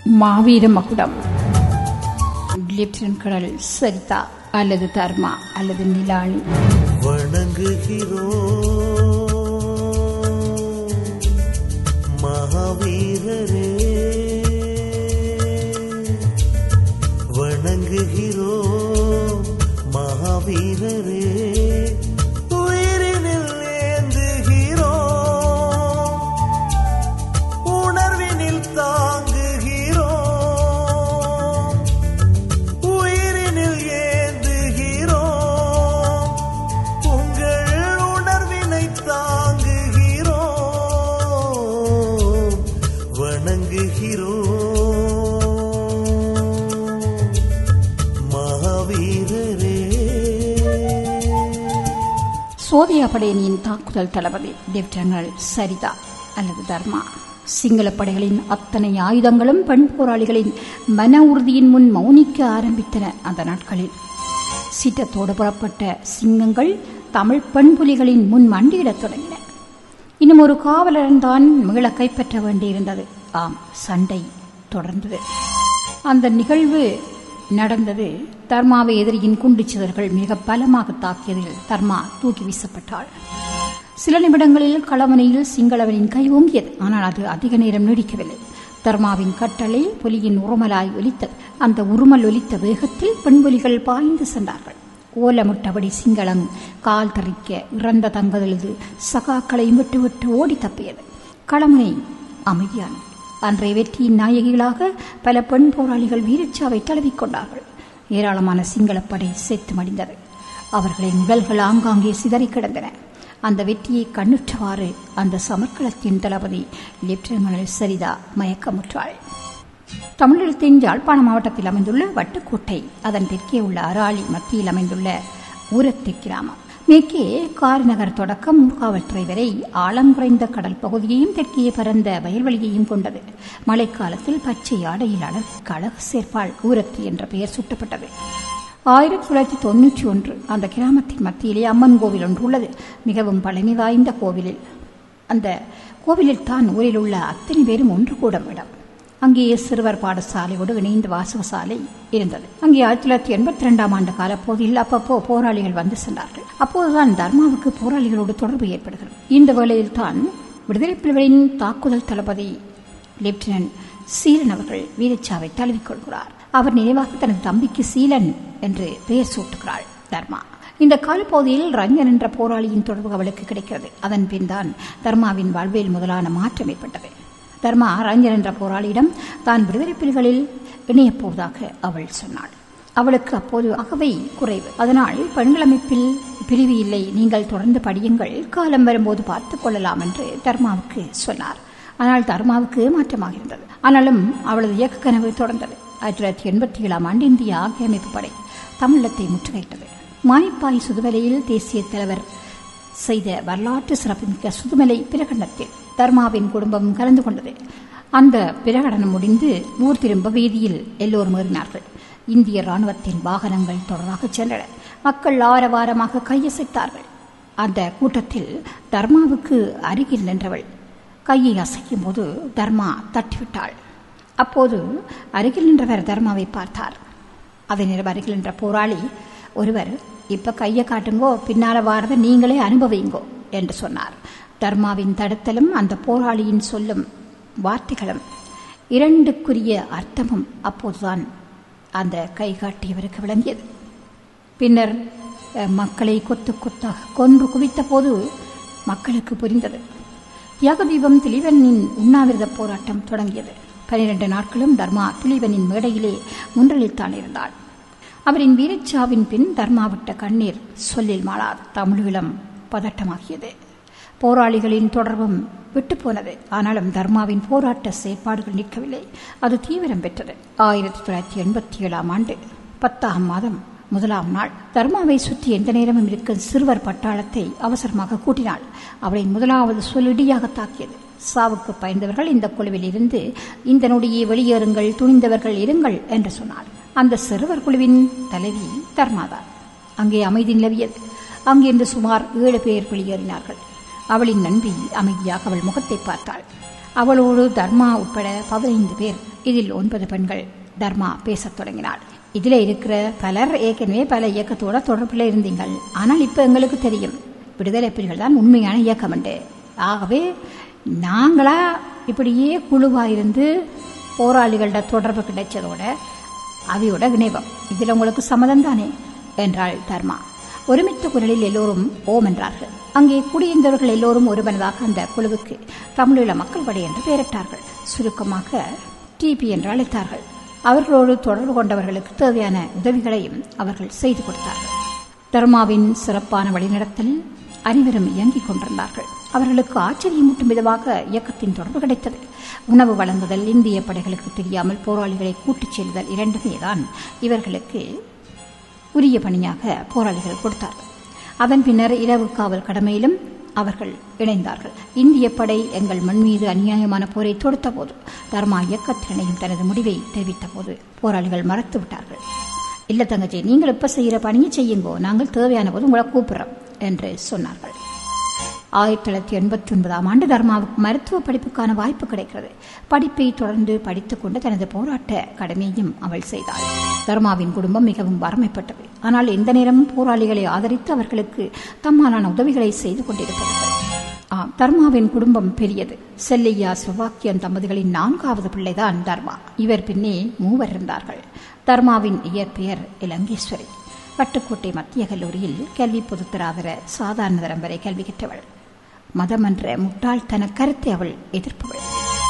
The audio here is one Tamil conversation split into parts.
மாவீர மகுடம் லெப்டினன்ட் கர்னல் சரிதா அல்லது தர்மா அல்லது நிலானி வணங்குகிறோம் மகாவீரரே வணங்குகிறோம் மகாவீரரே உயிரினில் ஏந்துகிறோம் உணர்வினில் தாங்குகிறோம் உயிரினில் ஏந்துகிறோம் உங்கள் உணர்வினை தாங்குகிறோம் வணங்குகிறோம் மகாவீரரே சோதியா படையணியின் தாக்குதல் தளபதி லெப்டினன்ட் சரிதா அல்லது தர்மா சிங்கள படைகளின் அத்தனை ஆயுதங்களும் பெண் போராளிகளின் மன உறுதியின் முன் மௌனிக்க ஆரம்பித்தன அந்த நாட்களில் சீற்றத்தோடு புறப்பட்ட சிங்கங்கள் தமிழ் பெண் புலிகளின் முன் மண்டியிடத் தொடங்கின இன்னும் ஒரு காவலன் தான் மீள கைப்பற்ற வேண்டியிருந்தது ஆம் சண்டை தொடர்ந்தது அந்த நிகழ்வு நடந்தது தர்மாவை எதிரியின் குண்டுச்சிதர்கள் மிக பலமாக தாக்கியதில் தர்மா தூக்கி வீசப்பட்டாள் சில நிமிடங்களில் களவனையில் சிங்களவனின் கை ஓங்கியது ஆனால் அது அதிக நேரம் நீடிக்கவில்லை தர்மாவின் கட்டளை புலியின் உருமலாய் ஒலித்தது அந்த உருமல் ஒலித்த வேகத்தில் பெண்புலிகள் பாய்ந்து சென்றார்கள் ஓலமுட்டபடி சிங்களம் கால் தறிக்க இறந்த தங்கதெழுது சகாக்களையும் விட்டு விட்டு ஓடி தப்பியது களமுனை அமைதியானது அன்றைய வெற்றியின் நாயகிகளாக பல பெண் போராளிகள் வீரச்சாவை தழுவிக்கொண்டார்கள் ஏராளமான சிங்களப்படை செத்து மடிந்தது அவர்களின் உடல்கள் ஆங்காங்கே சிதறி கிடந்தன அந்த வெற்றியை கண்ணுற்றவாறு அந்த சமர்க்களத்தின் தளபதி லெப்டினன்ட் சரிதா மயக்கமுற்றாள் தமிழகத்தின் யாழ்ப்பாண மாவட்டத்தில் அமைந்துள்ள வட்டுக்கோட்டை அதன் தெற்கே உள்ள அராளி மத்தியில் அமைந்துள்ள ஊரத்தி கிராமம் மேற்கே காரிநகர் தொடக்கம் காவல்துறை வரை ஆழம் குறைந்த கடல் பகுதியையும் தெற்கே பரந்த வயல்வெளியையும் கொண்டது மழைக்காலத்தில் பச்சை ஆடையில் அழகு அழகு சேர்ப்பாள் ஊரத்தி என்ற பெயர் சூட்டப்பட்டது ஆயிரத்தி தொள்ளாயிரத்தி தொன்னூற்றி ஒன்று அந்த கிராமத்தின் மத்தியிலே அம்மன் கோவில் ஒன்று உள்ளது மிகவும் பழமை வாய்ந்த கோவிலில் அந்த கோவிலில் தான் ஊரில் உள்ள அத்தனை பேரும் ஒன்று கூடும் இடம் அங்கேயே சிறுவர் பாடசாலையோடு இணைந்த வாசகசாலை இருந்தது அங்கே ஆயிரத்தி தொள்ளாயிரத்தி எண்பத்தி ரெண்டாம் ஆண்டு காலப்போதில் அப்பப்போ போராளிகள் வந்து சென்றார்கள் அப்போதுதான் தர்மாவுக்கு போராளிகளோடு தொடர்பு ஏற்படுகிறது இந்த வேளையில் தான் விடுதலை புலிகளின் தாக்குதல் தளபதி லெப்டினன்ட் சீலன் அவர்கள் வீரச்சாவை தழுவிக்கொள்கிறார் அவர் நினைவாக தனது தம்பிக்கு சீலன் என்று பெயர் சூட்டுகிறாள் தர்மா இந்த காலப்பகுதியில் ரஞ்சன் என்ற போராளியின் தொடர்பு அவளுக்கு கிடைக்கிறது அதன் பின் தான் தர்மாவின் வாழ்வில் முதலான மாற்றம் ஏற்பட்டது தர்மா ரஞ்சன் என்ற போராளியிடம் தான் விடுதலை புலிகளில் இணையப் போவதாக அவள் சொன்னாள் அவளுக்கு அப்போது அகவை குறைவு அதனால் பெண்கள் அமைப்பில் பிரிவு இல்லை நீங்கள் தொடர்ந்து படியுங்கள் காலம் வரும்போது பார்த்துக் கொள்ளலாம் என்று தர்மாவுக்கு சொன்னார் ஆனால் தர்மாவுக்கு மாற்றமாக இருந்தது ஆனாலும் அவளது இயக்க கனவு தொடர்ந்தது ஆயிரத்தி தொள்ளாயிரத்தி எண்பத்தி ஏழாம் ஆண்டு இந்திய ஆக்கிரமிப்பு படை தமிழத்தை முற்றுகையிட்டது மானிப்பாய் சுதுமலையில் தேசிய தலைவர் செய்த வரலாற்று சிறப்புமிக்க சுதுமலை பிரகடனத்தில் தர்மாவின் குடும்பம் கலந்து கொண்டது அந்த பிரகடனம் முடிந்து ஊர் திரும்ப வீதியில் எல்லோரும் ஏறினார்கள் இந்திய ராணுவத்தின் வாகனங்கள் தொடராக சென்றன மக்கள் ஆரவாரமாக கையசைத்தார்கள் அந்த கூட்டத்தில் தர்மாவுக்கு அருகில் நின்றவள் கையை அசைக்கும் போது தர்மா தட்டிவிட்டாள் அப்போது அருகில் நின்றவர் தர்மாவை பார்த்தார் அதை நிறம் அருகில் நின்ற போராளி ஒருவர் இப்ப கையை காட்டுங்கோ பின்னால வாரத நீங்களே அனுபவிங்கோ என்று சொன்னார் தர்மாவின் தடுத்தலும் அந்த போராளியின் சொல்லும் வார்த்தைகளும் இரண்டுக்குரிய அர்த்தமும் அப்போதுதான் அந்த கை காட்டியவருக்கு விளங்கியது பின்னர் மக்களை கொத்து கொத்தாக கொன்று குவித்த போது மக்களுக்கு புரிந்தது தியாக தீபம் திலீவனின் உண்ணாவிரத போராட்டம் தொடங்கியது பனிரெண்டு நாட்களும் தர்மா திலீவனின் மேடையிலே முன்றலில்தான் இருந்தாள் அவரின் வீரச்சாவின் பின் தர்மா விட்ட கண்ணீர் சொல்லில் மாளாது தமிழீழம் பதட்டமாகியது போராளிகளின் தொடர்பும் விட்டுப்போனது ஆனாலும் தர்மாவின் போராட்ட செயற்பாடுகள் நிற்கவில்லை அது தீவிரம் பெற்றது ஆயிரத்தி தொள்ளாயிரத்தி எண்பத்தி ஏழாம் ஆண்டு பத்தாம் மாதம் முதலாம் நாள் தர்மாவை சுற்றி எந்த நேரமும் இருக்கும் சிறுவர் பட்டாளத்தை அவசரமாக கூட்டினாள் அவளின் முதலாவது சொல் இடியாக தாக்கியது சாவுக்கு பயந்தவர்கள் இந்த குழுவில் இருந்து இந்த நொடியே வெளியேறுங்கள் துணிந்தவர்கள் இருங்கள் என்று சொன்னாள் அந்த சிறுவர் குழுவின் தலைவி தர்மாதான் அங்கே அமைதி நிலவியது அங்கிருந்து சுமார் ஏழு பேர் வெளியேறினார்கள் அவளின் நண்பி அமைதியாக அவள் முகத்தை பார்த்தாள் அவளோடு தர்மா உட்பட பதினைந்து பேர் இதில் ஒன்பது பெண்கள் தர்மா பேசத் தொடங்கினாள் இதில் இருக்கிற பலர் ஏற்கனவே பல இயக்கத்தோட தொடர்பில் இருந்தீங்கள் ஆனால் இப்போ எங்களுக்கு தெரியும் விடுதலை புலிகள் தான் உண்மையான இயக்கம் உண்டு ஆகவே நாங்களா இப்படியே குழுவாக இருந்து போராளிகளோட தொடர்பு கிடைச்சதோட அவையோட இணைவம் இதில் உங்களுக்கு சம்மதம் தானே என்றாள் தர்மா ஒருமித்த குரலில் எல்லோரும் ஓம் என்றார்கள் அங்கே குடியிருந்தவர்கள் எல்லோரும் ஒருமனதாக அந்த குழுவுக்கு தமிழீழ மக்கள் படை என்று பெயரிட்டார்கள் சுருக்கமாக டிபி என்று அழைத்தார்கள் அவர்களோடு தொடர்பு கொண்டவர்களுக்கு தேவையான உதவிகளையும் அவர்கள் செய்து கொடுத்தார்கள் தர்மாவின் சிறப்பான வழிநடத்தலில் அனைவரும் இயங்கிக் கொண்டிருந்தார்கள் அவர்களுக்கு ஆச்சரியமூட்டும் விதமாக இயக்கத்தின் தொடர்பு கிடைத்தது உணவு வழங்குதல் இந்திய படைகளுக்கு தெரியாமல் போராளிகளை கூட்டிச் செல்லுதல் இரண்டுமே தான் இவர்களுக்கு உரிய பணியாக போராளிகள் கொடுத்தார்கள் அதன் பின்னர் இரவு காவல் கடமையிலும் அவர்கள் இணைந்தார்கள் இந்திய படை எங்கள் மண் மீது அநியாயமான போரை தொடுத்த போது தர்மா இயக்கத்தினையும் தனது முடிவை தெரிவித்த போது போராளிகள் மறத்து விட்டார்கள் இல்ல தங்கச்சி நீங்கள் இப்ப செய்யற பணியை செய்யுங்கோ நாங்கள் தேவையான போது உங்களை கூப்பிடுறோம் என்று சொன்னார்கள் ஆயிரத்தி தொள்ளாயிரத்தி எண்பத்தி ஒன்பதாம் ஆண்டு தர்மாவுக்கு மருத்துவ படிப்புக்கான வாய்ப்பு கிடைக்கிறது படிப்பை தொடர்ந்து படித்துக் கொண்டு தனது போராட்ட கடமையையும் அவள் செய்தாள் தர்மாவின் குடும்பம் மிகவும் வறுமைப்பட்டது ஆனால் எந்த நேரமும் போராளிகளை ஆதரித்து அவர்களுக்கு தம்மாலான உதவிகளை செய்து கொண்டிருப்பது ஆம் தர்மாவின் குடும்பம் பெரியது செல்லையா சுவாக்கியன் தம்பதிகளின் நான்காவது பிள்ளைதான் தர்மா இவர் பின்னே மூவர் இருந்தார்கள் தர்மாவின் இயற்பெயர் இலங்கேஸ்வரி பட்டுக்கோட்டை மத்திய கல்லூரியில் கல்வி பொதுத்தராதர சாதாரண தரம் வரை கல்வி கற்றவள் மதம் என்ற முட்டாள்தன கருத்தை அவள் எதிர்ப்பவள்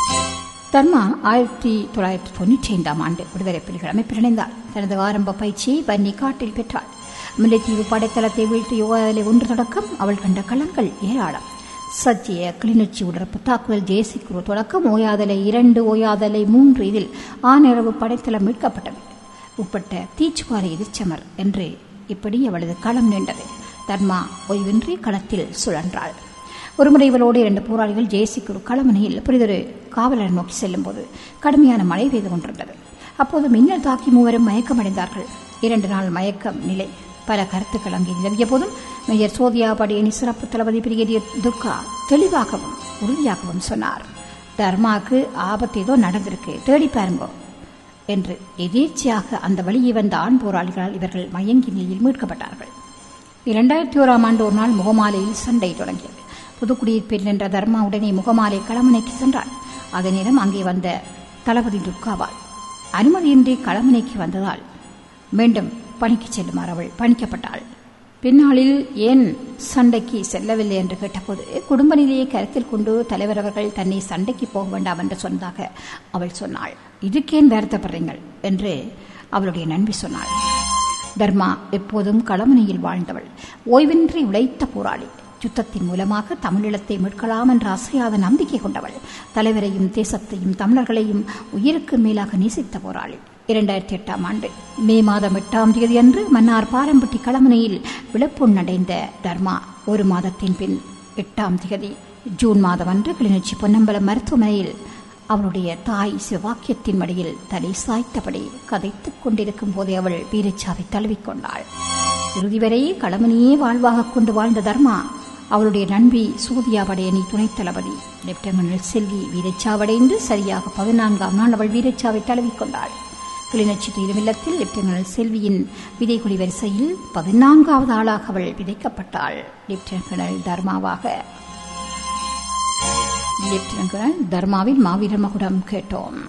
தர்மா ஆயிரத்தி தொள்ளாயிரத்தி தொண்ணூற்றி ஐந்தாம் ஆண்டு விடுதலை புலிகள் அமைப்பில் இணைந்தாள் தனது ஆரம்ப பயிற்சியை வன்னி காட்டில் பெற்றாள் முல்லைத்தீவு படைத்தளத்தை வீழ்த்தி யோகாதலை ஒன்று தொடக்கம் அவள் கண்ட களங்கள் ஏராளம் சத்திய கிளிநொச்சி உடற்பு தாக்குதல் ஜேசிக்குரு தொடக்கம் ஓயாதலை இரண்டு ஓயாதலை மூன்று இதில் ஆனிரவு படைத்தளம் மீட்கப்பட்டது உட்பட்ட தீச்சுவாரி எதிர்ச்சமர் என்று இப்படி அவளது களம் நீண்டது தர்மா ஓய்வின்றி களத்தில் சுழன்றாள் ஒருமுறை இவளோடு இரண்டு போராளிகள் ஜெயசிக்குரு களமனையில் புரிதொரு காவலர் நோக்கி செல்லும்போது கடுமையான மழை பெய்து கொண்டிருந்தது அப்போது மின்னல் தாக்கி மூவரும் மயக்கமடைந்தார்கள் இரண்டு நாள் மயக்கம் நிலை பல கருத்துக்கள் அங்கே நிலவிய போதும் மேயர் சோதியா படையணி சிறப்பு தளபதி பிரிகேடியர் துர்கா தெளிவாகவும் உறுதியாகவும் சொன்னார் தர்மாவுக்கு ஆபத்து ஏதோ நடந்திருக்கு தேடி பாருங்கோ என்று எதேர்ச்சியாக அந்த வழியே வந்த ஆண் போராளிகளால் இவர்கள் மயங்கி நிலையில் மீட்கப்பட்டார்கள் இரண்டாயிரத்தி ஓராம் ஆண்டு ஒரு நாள் முகமாலையில் சண்டை தொடங்கியது புதுக்குடியிருப்பில் நின்ற தர்மா உடனே முகமாலை களமனைக்கு சென்றாள் அதே நேரம் அங்கே வந்த தளபதி துர்காவால் அனுமதியின்றி களமனைக்கு வந்ததால் மீண்டும் பணிக்கு செல்லுமாறு அவள் பணிக்கப்பட்டாள் பின்னாளில் ஏன் சண்டைக்கு செல்லவில்லை என்று கேட்டபோது குடும்ப நிலையை கருத்தில் கொண்டு தலைவர் அவர்கள் தன்னை சண்டைக்கு போக வேண்டாம் என்று சொன்னதாக அவள் சொன்னாள் இதுக்கேன் வருத்தப்படுறீங்கள் என்று அவளுடைய நண்பி சொன்னாள் தர்மா எப்போதும் களமனையில் வாழ்ந்தவள் ஓய்வின்றி உழைத்த போராளி யுத்தத்தின் மூலமாக தமிழீழத்தை மீட்கலாம் என்ற அசையாத நம்பிக்கை கொண்டவள் தலைவரையும் தேசத்தையும் தமிழர்களையும் உயிருக்கு மேலாக நேசித்த போராளி இரண்டாயிரத்தி எட்டாம் ஆண்டு மே மாதம் எட்டாம் தேதி அன்று மன்னார் பாரம்பட்டி களமனையில் விழப்பொன்னடைந்த தர்மா ஒரு மாதத்தின் பின் எட்டாம் தேதி ஜூன் மாதம் அன்று கிளிநொச்சி பொன்னம்பலம் மருத்துவமனையில் அவளுடைய தாய் சிவாக்கியத்தின் மடியில் தலை சாய்த்தபடி கதைத்துக் கொண்டிருக்கும் போதே அவள் வீரச்சாவை தழுவிக்கொண்டாள் இறுதி வரை களமணியே வாழ்வாக கொண்டு வாழ்ந்த தர்மா அவளுடைய நண்பி சூதியா படையணி துணைத் தளபதி லெப்டினன்ட் செல்வி வீரச்சாவடைந்து சரியாக பதினான்காம் நாள் அவள் வீரச்சாவை தழுவிக்கொண்டாள் கிளிநொச்சி துயிலுமில்லத்தில் லெப்டினன்ட் செல்வியின் விதைக்குடி வரிசையில் பதினான்காவது ஆளாக அவள் விதைக்கப்பட்டாள் லெப்டினன்ட் தர்மாவாக லெப்டினன்ட் தர்மாவின் மாவீர மகுடம் கேட்டோம்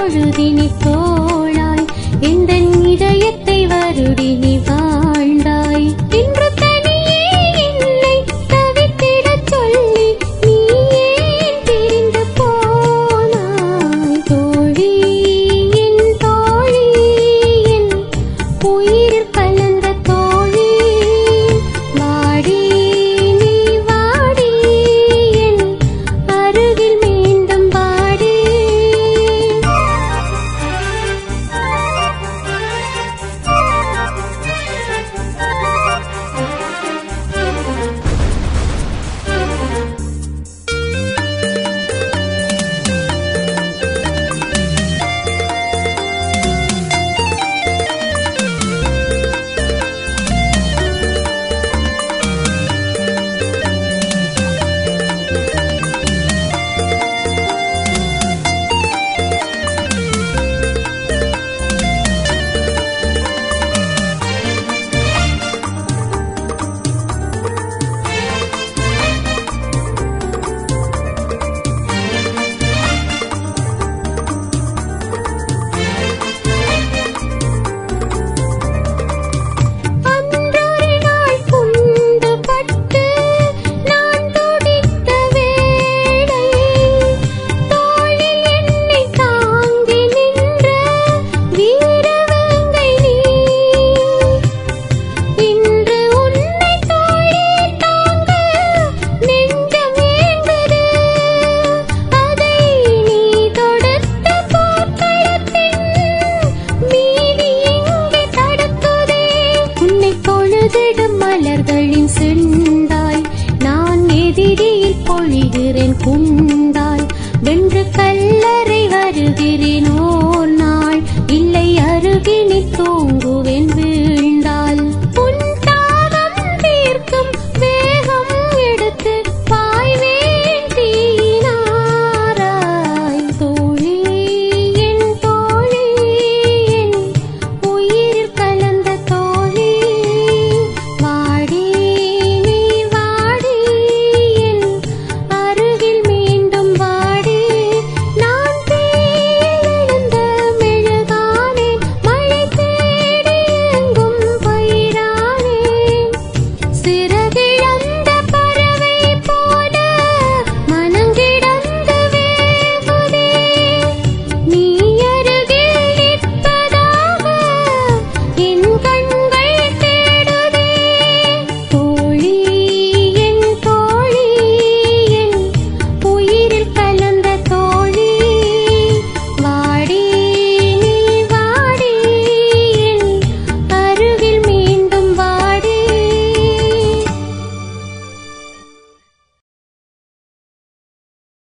பொழுதினில் தோழாய் எந்த